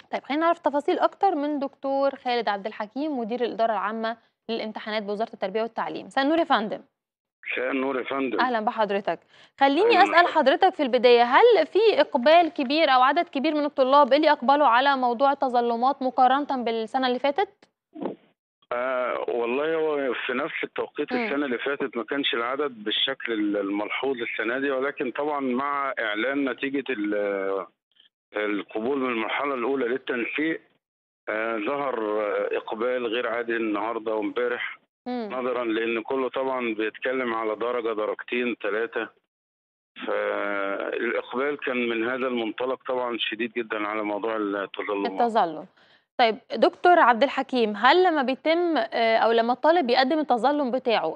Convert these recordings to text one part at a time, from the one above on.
طيب خلينا نعرف تفاصيل أكتر من دكتور خالد عبد الحكيم مدير الإدارة العامة للامتحانات بوزارة التربية والتعليم مساء النور يا فندم مساء النور يا فندم أهلا بحضرتك خليني أهلا أسأل بحضرتك. حضرتك في البداية هل في إقبال كبير أو عدد كبير من الطلاب اللي أقبلوا على موضوع التظلمات مقارنة بالسنة اللي فاتت؟ آه والله هو في نفس التوقيت مم. السنة اللي فاتت ما كانش العدد بالشكل الملحوظ السنة دي ولكن طبعا مع إعلان نتيجة ال- القبول من المرحلة الأولى للتنسيق آه ظهر آه، إقبال غير عادي النهاردة وامبارح مم. نظرا لأن كله طبعا بيتكلم على درجة درجتين ثلاثة فالإقبال كان من هذا المنطلق طبعا شديد جدا على موضوع التظلمات التظلم طيب دكتور عبد الحكيم هل لما بيتم آه، او لما الطالب بيقدم التظلم بتاعه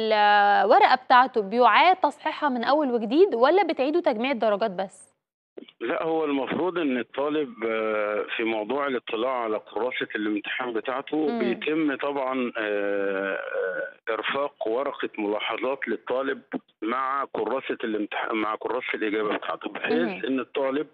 الورقه بتاعته بيعاد تصحيحها من اول وجديد ولا بتعيدوا تجميع الدرجات بس لا هو المفروض ان الطالب آه، في موضوع الاطلاع على كراسة الامتحان بتاعته مم. بيتم طبعا آه، آه، ارفاق ورقة ملاحظات للطالب مع كراسة الامتحان مع كراسة الإجابة بتاعته مم. بحيث ان الطالب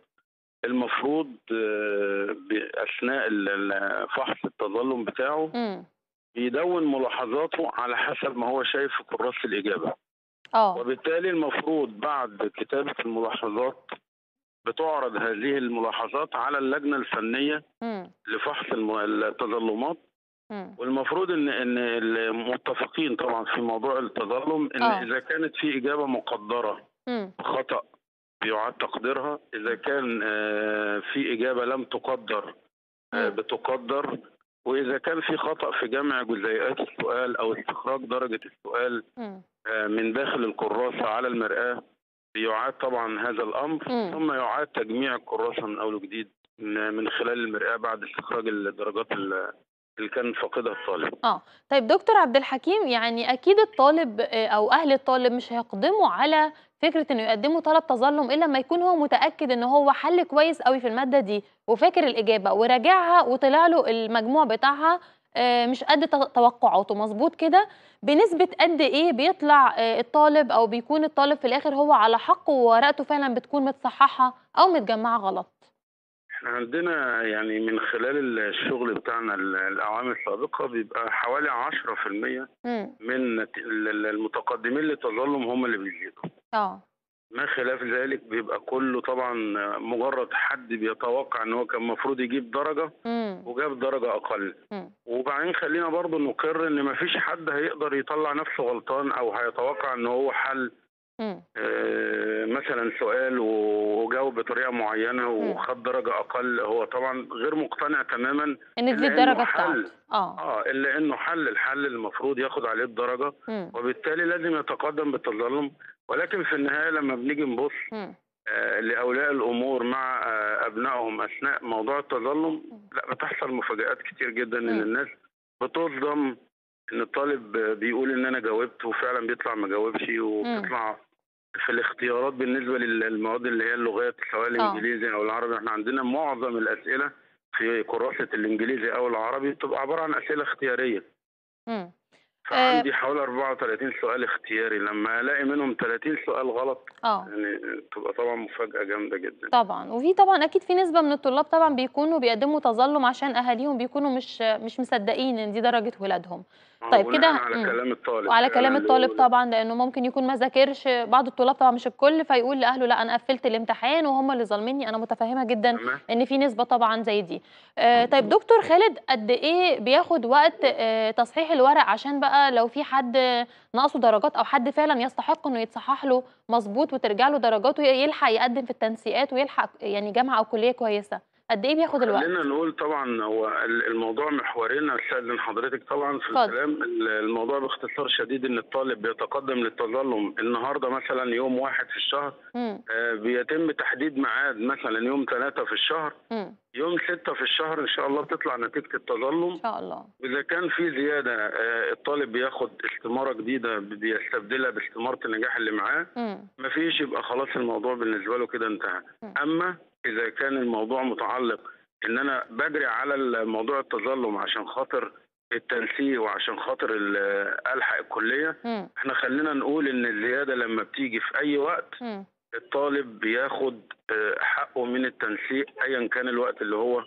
المفروض آه، بأثناء ال- ال- فحص التظلم بتاعه امم بيدون ملاحظاته على حسب ما هو شايف في كراسة الإجابة اه وبالتالي المفروض بعد كتابة الملاحظات بتعرض هذه الملاحظات على اللجنة الفنية امم لفحص الم- التظلمات امم والمفروض ان ان المتفقين طبعا في موضوع التظلم ان آه. اذا كانت في اجابه مقدره امم خطا بيعاد تقديرها اذا كان آه، في اجابه لم تقدر آه، مم. بتقدر واذا كان في خطا في جمع جزيئات السؤال او استخراج درجه السؤال امم آه، من داخل الكراسه على المرآة بيعاد طبعا هذا الامر مم. ثم يعاد تجميع الكراسه من اول وجديد من من خلال المرآة بعد استخراج الدرجات ال- اللي كان فاقدها الطالب اه طيب دكتور عبد الحكيم يعني اكيد الطالب آه، او اهل الطالب مش هيقدموا على فكره انه يقدموا طلب تظلم الا لما يكون هو متاكد ان هو حل كويس قوي في الماده دي وفاكر الاجابه وراجعها وطلع له المجموع بتاعها آه، مش قد ت- توقعاته مظبوط كده بنسبه قد ايه بيطلع آه، الطالب او بيكون الطالب في الاخر هو على حق وورقته فعلا بتكون متصححه او متجمعه غلط احنا عندنا يعني من خلال الشغل بتاعنا ال- الاعوام السابقه بيبقى حوالي 10% امم من نت- ال- ال- المتقدمين للتظلم هم اللي بيزيدوا اه ما خلاف ذلك بيبقى كله طبعا مجرد حد بيتوقع ان هو كان المفروض يجيب درجه امم وجاب درجه اقل امم وبعدين خلينا برضو نقر ان مفيش حد هيقدر يطلع نفسه غلطان او هيتوقع ان هو حل امم آه، مثلا سؤال وجاوب بطريقه معينه مم. وخد درجه اقل هو طبعا غير مقتنع تماما ان دي إلا إنه الدرجه حل. بتاعته اه اه الا انه حل الحل المفروض ياخد عليه الدرجه امم وبالتالي لازم يتقدم بالتظلم ولكن في النهايه لما بنيجي نبص امم آه لاولياء الامور مع آه ابنائهم اثناء موضوع التظلم لا بتحصل مفاجات كتير جدا ان مم. الناس بتصدم ان الطالب بيقول ان انا جاوبت وفعلا بيطلع ما جاوبش وبتطلع في الاختيارات بالنسبه للمواد اللي هي اللغات سواء الانجليزي او العربي احنا عندنا معظم الاسئله في كراسه الانجليزي او العربي بتبقى عباره عن اسئله اختياريه امم فعندي حوالي 34 سؤال اختياري لما الاقي منهم 30 سؤال غلط اه يعني تبقى طبعا مفاجاه جامده جدا طبعا وفي طبعا اكيد في نسبه من الطلاب طبعا بيكونوا بيقدموا تظلم عشان اهاليهم بيكونوا مش مش مصدقين ان دي درجه ولادهم طيب بناء كده- على مم. كلام الطالب وعلى فعلاً كلام اللي الطالب يقول- طبعا لانه ممكن يكون ما ذاكرش بعض الطلاب طبعا مش الكل فيقول لاهله لا انا قفلت الامتحان وهم اللي ظالميني انا متفهمه جدا تمام ان في نسبه طبعا زي دي آه طيب دكتور خالد قد ايه بياخد وقت آه تصحيح الورق عشان بقى لو في حد ناقصه درجات او حد فعلا يستحق انه يتصحح له مظبوط وترجع له درجاته يلحق يقدم في التنسيقات ويلحق يعني جامعه او كليه كويسه قد ايه بياخد الوقت خلينا نقول طبعا هو ال- الموضوع محورين استاذن حضرتك طبعا في اتفضل. الكلام ال- الموضوع باختصار شديد ان الطالب بيتقدم للتظلم النهارده مثلا يوم واحد في الشهر امم آه، بيتم تحديد ميعاد مثلا يوم ثلاثة في الشهر امم يوم ستة في الشهر ان شاء الله بتطلع نتيجة التظلم ان شاء الله إذا كان في زيادة آه، الطالب بياخد استمارة جديدة بيستبدلها باستمارة النجاح اللي معاه امم مفيش يبقى خلاص الموضوع بالنسبة له كده انتهى مم. أما إذا كان الموضوع متعلق إن أنا بجري على موضوع التظلم عشان خاطر التنسيق وعشان خاطر ال- ألحق الكلية امم احنا خلينا نقول إن الزيادة لما بتيجي في أي وقت امم الطالب بياخد آه، حقه من التنسيق أيا كان الوقت اللي هو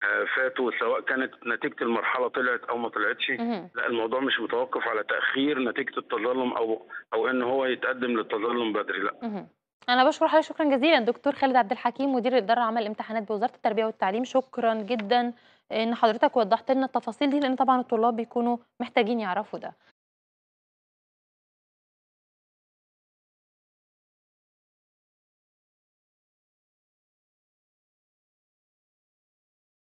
آه، فاتوا سواء كانت نتيجه المرحله طلعت او ما طلعتش اهم. لا الموضوع مش متوقف على تاخير نتيجه التظلم او او ان هو يتقدم للتظلم بدري لا اهم. أنا باشكر حضرتك شكرًا جزيلًا دكتور خالد عبد الحكيم مدير إدارة عمل الامتحانات بوزارة التربية والتعليم، شكرًا جدًا إن حضرتك وضحت لنا التفاصيل دي لأن طبعًا الطلاب بيكونوا محتاجين يعرفوا ده.